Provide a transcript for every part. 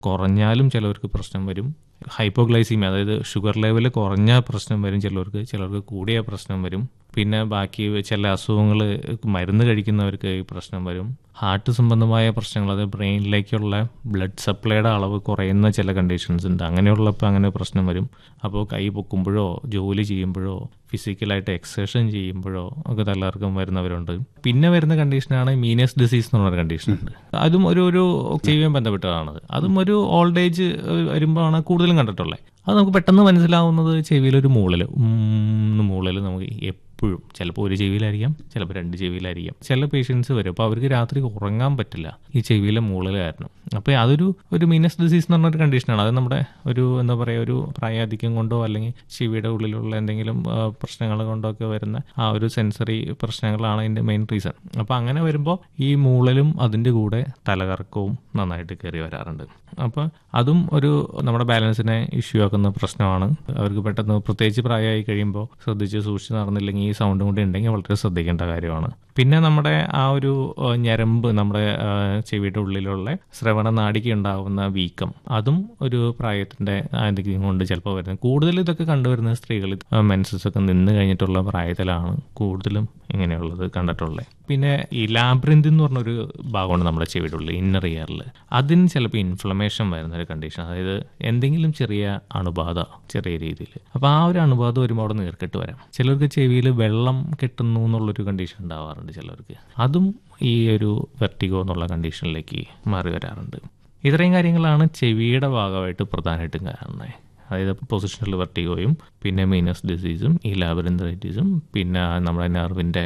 കുറഞ്ഞാലും ചിലവർക്ക് പ്രശ്നം വരും ഹൈപ്പോഗ്ലൈസീമിയ അതായത് ഷുഗർ ലെവൽ കുറഞ്ഞ പ്രശ്നം വരും ചിലവർക്ക് ചിലർക്ക് കൂടിയ പ്രശ്നം വരും പിന്നെ ബാക്കി ചില അസുഖങ്ങൾ മരുന്ന് കഴിക്കുന്നവർക്ക് ഈ പ്രശ്നം വരും ഹാർട്ട് സംബന്ധമായ പ്രശ്നങ്ങൾ അത് ബ്രെയിനിലേക്കുള്ള ബ്ലഡ് സപ്ലൈയുടെ അളവ് കുറയുന്ന ചില കണ്ടീഷൻസ് ഉണ്ട് അങ്ങനെയുള്ളപ്പോൾ അങ്ങനെ പ്രശ്നം വരും അപ്പോൾ കൈ പൊക്കുമ്പോഴോ ജോലി ചെയ്യുമ്പോഴോ ഫിസിക്കലായിട്ട് എക്സസൈസ് ചെയ്യുമ്പോഴോ ഒക്കെ തലകർക്കം വരുന്നവരുണ്ട് പിന്നെ വരുന്ന കണ്ടീഷനാണ് മീനിയസ് ഡിസീസ് എന്ന് പറഞ്ഞ കണ്ടീഷൻ ഉണ്ട് അതും ഒരു ഒരു ചെവിയും ബന്ധപ്പെട്ടതാണത് അതും ഒരു ഓൾഡ് ഏജ് വരുമ്പോഴാണ് കൂടുതലും കണ്ടിട്ടുള്ളത് അത് നമുക്ക് പെട്ടെന്ന് മനസ്സിലാവുന്നത് ചെവിയിലൊരു മൂളൽ മൂളൽ നമുക്ക് എപ്പോഴും ചിലപ്പോൾ ഒരു ചെവിയിലായിരിക്കാം ചിലപ്പോൾ രണ്ട് ചെവിയിലായിരിക്കാം ചില പേഷ്യൻസ് വരും അപ്പോൾ അവർക്ക് രാത്രി ഉറങ്ങാൻ പറ്റില്ല ഈ ചെവിയിലെ മൂളൽ കാരണം അപ്പോൾ അതൊരു ഒരു മീനസ് ഡിസീസ് എന്ന് പറഞ്ഞൊരു കണ്ടീഷനാണ് അത് നമ്മുടെ ഒരു എന്താ പറയുക ഒരു പ്രായാധിക്യം കൊണ്ടോ അല്ലെങ്കിൽ ചെവിയുടെ ഉള്ളിലുള്ള എന്തെങ്കിലും പ്രശ്നങ്ങൾ കൊണ്ടോ ഒക്കെ വരുന്ന ആ ഒരു സെൻസറി പ്രശ്നങ്ങളാണ് അതിൻ്റെ മെയിൻ റീസൺ അപ്പോൾ അങ്ങനെ വരുമ്പോൾ ഈ മൂളലും അതിൻ്റെ കൂടെ തലകറക്കവും നന്നായിട്ട് കയറി വരാറുണ്ട് അപ്പോൾ അതും ഒരു നമ്മുടെ ബാലൻസിനെ ഇഷ്യൂ ആക്കുന്ന പ്രശ്നമാണ് അവർക്ക് പെട്ടെന്ന് പ്രത്യേകിച്ച് പ്രായമായി കഴിയുമ്പോൾ ശ്രദ്ധിച്ച് സൂക്ഷിച്ച് നടന്നില്ലെങ്കിൽ ഈ സൗണ്ടും കൂടി ഉണ്ടെങ്കിൽ വളരെ ശ്രദ്ധിക്കേണ്ട കാര്യമാണ് പിന്നെ നമ്മുടെ ആ ഒരു ഞരമ്പ് നമ്മുടെ ചെവിയുടെ ഉള്ളിലുള്ള ശ്രവണ നാടിക്ക് ഉണ്ടാകുന്ന വീക്കം അതും ഒരു പ്രായത്തിന്റെ ആധിക്യം കൊണ്ട് ചിലപ്പോൾ വരുന്നത് കൂടുതൽ ഇതൊക്കെ കണ്ടുവരുന്ന സ്ത്രീകൾ മെൻസസ് ഒക്കെ നിന്ന് കഴിഞ്ഞിട്ടുള്ള പ്രായത്തിലാണ് കൂടുതലും ഇങ്ങനെയുള്ളത് കണ്ടിട്ടുള്ളത് പിന്നെ ഈ ലാബ്രിന്ത് എന്ന് പറഞ്ഞൊരു ഭാഗമാണ് നമ്മുടെ ചെവിയുടെ ഉള്ളിൽ ഇന്നർ ഇയറിൽ അതിന് ചിലപ്പോൾ ഇൻഫ്ലമേഷൻ വരുന്ന ഒരു കണ്ടീഷൻ അതായത് എന്തെങ്കിലും ചെറിയ അണുബാധ ചെറിയ രീതിയിൽ അപ്പോൾ ആ ഒരു അണുബാധ വരുമ്പോൾ അവിടെ നീർക്കെട്ട് വരാം ചിലർക്ക് ചെവിയിൽ വെള്ളം കെട്ടുന്നു എന്നുള്ളൊരു കണ്ടീഷൻ ഉണ്ടാവാറുണ്ട് ചിലർക്ക് അതും ഈ ഒരു വെർട്ടിഗോ എന്നുള്ള കണ്ടീഷനിലേക്ക് മാറി വരാറുണ്ട് ഇത്രയും കാര്യങ്ങളാണ് ചെവിയുടെ ഭാഗമായിട്ട് പ്രധാനമായിട്ടും കാണുന്നത് അതായത് പൊസിഷണൽ വെർട്ടിഗോയും പിന്നെ മീനസ് ഡിസീസും ഈ ലാബറിൻഡറൈറ്റീസും പിന്നെ നമ്മുടെ നെർവിൻ്റെ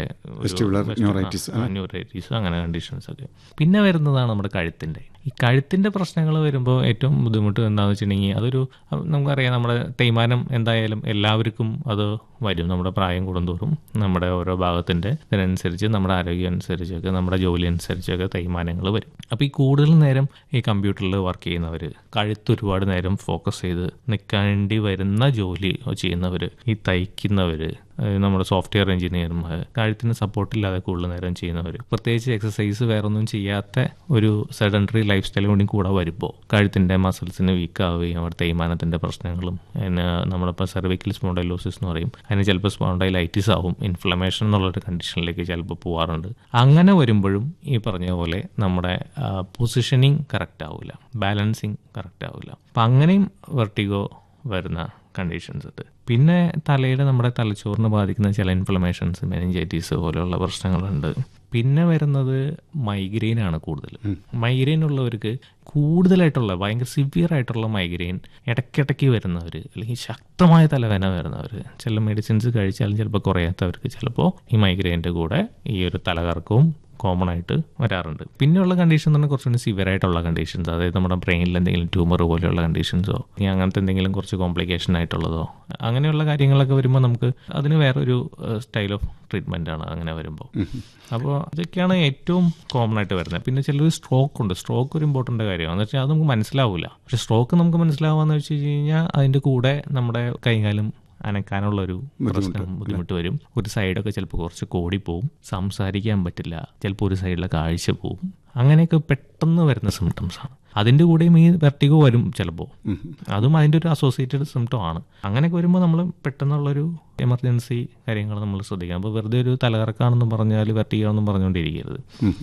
ന്യൂറൈറ്റീസ് അങ്ങനെ കണ്ടീഷൻസ് ഒക്കെ പിന്നെ വരുന്നതാണ് നമ്മുടെ കഴുത്തിൻ്റെ ഈ കഴുത്തിൻ്റെ പ്രശ്നങ്ങൾ വരുമ്പോൾ ഏറ്റവും ബുദ്ധിമുട്ട് എന്താണെന്ന് വെച്ചിട്ടുണ്ടെങ്കിൽ അതൊരു നമുക്കറിയാം നമ്മുടെ തേയ്മാനം എന്തായാലും എല്ലാവർക്കും അത് വരും നമ്മുടെ പ്രായം കൂടുന്തോറും നമ്മുടെ ഓരോ ഭാഗത്തിൻ്റെ ഇതിനനുസരിച്ച് നമ്മുടെ ആരോഗ്യം അനുസരിച്ചൊക്കെ നമ്മുടെ ജോലി അനുസരിച്ചൊക്കെ തേയ്മാനങ്ങൾ വരും അപ്പോൾ ഈ കൂടുതൽ നേരം ഈ കമ്പ്യൂട്ടറിൽ വർക്ക് ചെയ്യുന്നവർ കഴുത്ത് ഒരുപാട് നേരം ഫോക്കസ് ചെയ്ത് നിൽക്കേണ്ടി വരുന്ന ജോലി ചെയ്യുന്നവർ ഈ തയ്ക്കുന്നവർ നമ്മുടെ സോഫ്റ്റ്വെയർ എഞ്ചിനീയർമാർ കഴുത്തിന് സപ്പോർട്ടില്ലാതെ കൂടുതൽ നേരം ചെയ്യുന്നവർ പ്രത്യേകിച്ച് എക്സസൈസ് വേറെ ഒന്നും ചെയ്യാത്ത ഒരു സെഡൻറ്ററി ലൈഫ് സ്റ്റൈൽ കൂടി കൂടെ വരുമ്പോൾ കഴുത്തിൻ്റെ മസിൽസിന് വീക്ക് ആവുകയും അവിടെ തേയ്മാനത്തിൻ്റെ പ്രശ്നങ്ങളും അതിന് നമ്മളിപ്പോൾ സെർവിക്കൽ സ്പോണ്ടൈലോസിസ് എന്ന് പറയും അതിന് ചിലപ്പോൾ സ്പോണ്ടൈലൈറ്റിസ് ആവും ഇൻഫ്ലമേഷൻ എന്നുള്ളൊരു കണ്ടീഷനിലേക്ക് ചിലപ്പോൾ പോകാറുണ്ട് അങ്ങനെ വരുമ്പോഴും ഈ പറഞ്ഞ പോലെ നമ്മുടെ പൊസിഷനിങ് കറക്റ്റ് ആവില്ല ബാലൻസിങ് കറക്റ്റ് ആവില്ല അപ്പം അങ്ങനെയും വെർട്ടിഗോ വരുന്ന കണ്ടീഷൻസ് ഉണ്ട് പിന്നെ തലയിൽ നമ്മുടെ തലച്ചോറിന് ബാധിക്കുന്ന ചില ഇൻഫ്ലമേഷൻസ് മെനിഞ്ചൈറ്റീസ് പോലെയുള്ള പ്രശ്നങ്ങളുണ്ട് പിന്നെ വരുന്നത് മൈഗ്രെയിൻ ആണ് കൂടുതൽ മൈഗ്രെയിൻ ഉള്ളവർക്ക് കൂടുതലായിട്ടുള്ള ഭയങ്കര സിവിയർ ആയിട്ടുള്ള മൈഗ്രെയിൻ ഇടയ്ക്കിടയ്ക്ക് വരുന്നവർ അല്ലെങ്കിൽ ശക്തമായ തലവേദന വരുന്നവർ ചില മെഡിസിൻസ് കഴിച്ചാലും ചിലപ്പോൾ കുറയാത്തവർക്ക് ചിലപ്പോൾ ഈ മൈഗ്രെയിൻ്റെ കൂടെ ഈ ഒരു തലകറക്കവും കോമൺ ആയിട്ട് വരാറുണ്ട് പിന്നെയുള്ള കണ്ടീഷൻ എന്ന് പറഞ്ഞാൽ കുറച്ചുകൂടി സിവിയർ ആയിട്ടുള്ള കണ്ടീഷൻസ് അതായത് നമ്മുടെ ബ്രെയിനിൽ എന്തെങ്കിലും ട്യൂമർ പോലെയുള്ള കണ്ടീഷൻസോ ഇനി അങ്ങനത്തെ എന്തെങ്കിലും കുറച്ച് കോംപ്ലിക്കേഷൻ ആയിട്ടുള്ളതോ അങ്ങനെയുള്ള കാര്യങ്ങളൊക്കെ വരുമ്പോൾ നമുക്ക് അതിന് വേറൊരു സ്റ്റൈൽ ഓഫ് ട്രീറ്റ്മെൻ്റ് ആണ് അങ്ങനെ വരുമ്പോൾ അപ്പോൾ ഇതൊക്കെയാണ് ഏറ്റവും കോമൺ ആയിട്ട് വരുന്നത് പിന്നെ ചിലർ സ്ട്രോക്ക് ഉണ്ട് സ്ട്രോക്ക് ഒരു ഇമ്പോർട്ടൻ്റ് കാര്യമാണ് എന്ന് വെച്ചാൽ അത് നമുക്ക് മനസ്സിലാവില്ല പക്ഷെ സ്ട്രോക്ക് നമുക്ക് മനസ്സിലാവാന്ന് വെച്ച് കഴിഞ്ഞാൽ അതിൻ്റെ കൂടെ നമ്മുടെ കൈകാലും അനക്കാനുള്ള ഒരു പ്രശ്നം ബുദ്ധിമുട്ട് വരും ഒരു സൈഡൊക്കെ ചിലപ്പോൾ കുറച്ച് കോടി പോവും സംസാരിക്കാൻ പറ്റില്ല ചിലപ്പോൾ ഒരു സൈഡിലെ കാഴ്ച പോവും അങ്ങനെയൊക്കെ പെട്ടെന്ന് വരുന്ന സിംറ്റംസ് ആണ് അതിൻ്റെ കൂടെയും ഈ വെർട്ടിഗോ വരും ചിലപ്പോൾ അതും അതിൻ്റെ ഒരു അസോസിയേറ്റഡ് സിംറ്റം ആണ് അങ്ങനെയൊക്കെ വരുമ്പോൾ നമ്മൾ പെട്ടെന്നുള്ളൊരു എമർജൻസി കാര്യങ്ങൾ നമ്മൾ ശ്രദ്ധിക്കണം അപ്പോൾ വെറുതെ ഒരു തലകറക്കാണെന്നും പറഞ്ഞാൽ വെർട്ടിഗോ എന്നും പറഞ്ഞുകൊണ്ടിരിക്കരുത്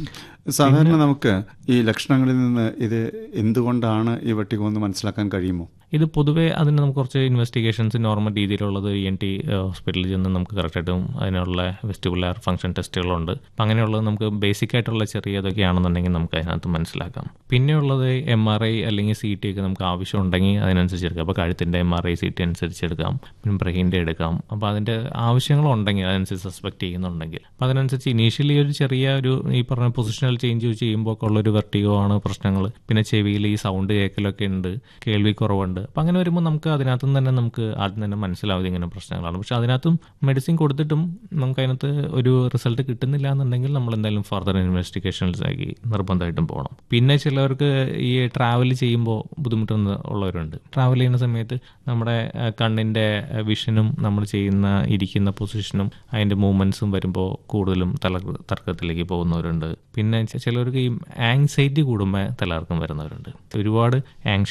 സാധാരണ നമുക്ക് ഈ ലക്ഷണങ്ങളിൽ നിന്ന് ഇത് എന്തുകൊണ്ടാണ് ഈ വെട്ടിഗോ എന്ന് മനസ്സിലാക്കാൻ കഴിയുമോ ഇത് പൊതുവേ അതിന് നമുക്ക് കുറച്ച് ഇൻവെസ്റ്റിഗേഷൻസ് നോർമൽ രീതിയിലുള്ളത് ഇ എൻ ടി ഹോസ്പിറ്റലിൽ ചെന്ന് നമുക്ക് കറക്റ്റായിട്ടും അതിനുള്ള വെസ്റ്റിബുലാർ ഫംഗ്ഷൻ ടെസ്റ്റുകളുണ്ട് അപ്പം അങ്ങനെയുള്ളത് നമുക്ക് ബേസിക് ആയിട്ടുള്ള ചെറിയ ഇതൊക്കെയാണെന്നുണ്ടെങ്കിൽ നമുക്ക് അതിനകത്ത് മനസ്സിലാക്കാം പിന്നെയുള്ളത് എം ആർ ഐ അല്ലെങ്കിൽ സി ടി ഒക്കെ നമുക്ക് ആവശ്യമുണ്ടെങ്കിൽ അതിനനുസരിച്ച് എടുക്കാം അപ്പോൾ കഴുത്തിൻ്റെ M R I C T അനുസരിച്ച് എടുക്കാം പിന്നെ ബ്രെയിൻ്റെ എടുക്കാം അപ്പോൾ അതിൻ്റെ ആവശ്യങ്ങളുണ്ടെങ്കിൽ അതനുസരിച്ച് സസ്പെക്ട് ചെയ്യുന്നുണ്ടെങ്കിൽ അപ്പോൾ അതിനനുസരിച്ച് ഇനീഷ്യലി ഒരു ചെറിയ ഒരു ഈ പറഞ്ഞ പൊസിഷണൽ ചേഞ്ച് ചെയ്യുമ്പോൾ ഒക്കെ ഉള്ളൊരു വെർട്ടിഗോ ആണ് പ്രശ്നങ്ങൾ പിന്നെ ചെവിയിൽ ഈ സൗണ്ട് കേൾക്കലൊക്കെ ഉണ്ട് കേൾവി കുറവുണ്ട് അപ്പം അങ്ങനെ വരുമ്പോൾ നമുക്ക് അതിനകത്തു നിന്ന് തന്നെ നമുക്ക് ആദ്യം തന്നെ മനസ്സിലാവും ഇങ്ങനെ പ്രശ്നങ്ങളാണ് പക്ഷെ അതിനകത്തും മെഡിസിൻ കൊടുത്തിട്ടും നമുക്ക് അതിനകത്ത് ഒരു റിസൾട്ട് കിട്ടുന്നില്ല എന്നുണ്ടെങ്കിൽ നമ്മൾ എന്തായാലും ഫർദർ ഇൻവെസ്റ്റിഗേഷൻസിലേക്ക് നിർബന്ധമായിട്ടും പോകണം പിന്നെ ചിലവർക്ക് ഈ ട്രാവൽ ചെയ്യുമ്പോൾ ബുദ്ധിമുട്ടൊന്ന് ഉള്ളവരുണ്ട് ട്രാവൽ ചെയ്യുന്ന സമയത്ത് നമ്മുടെ ആ, കണ്ണിൻ്റെ വിഷനും നമ്മൾ ചെയ്യുന്ന ഇരിക്കുന്ന പൊസിഷനും അതിൻ്റെ മൂവ്മെൻറ്റ്സും വരുമ്പോൾ കൂടുതലും തല തർക്കത്തിലേക്ക് പോകുന്നവരുണ്ട് പിന്നെ ചെ- ചിലവർക്ക് ഈ ആങ്സൈറ്റി കൂടുമ്പോൾ തലകർക്കം വരുന്നവരുണ്ട് ഒരുപാട്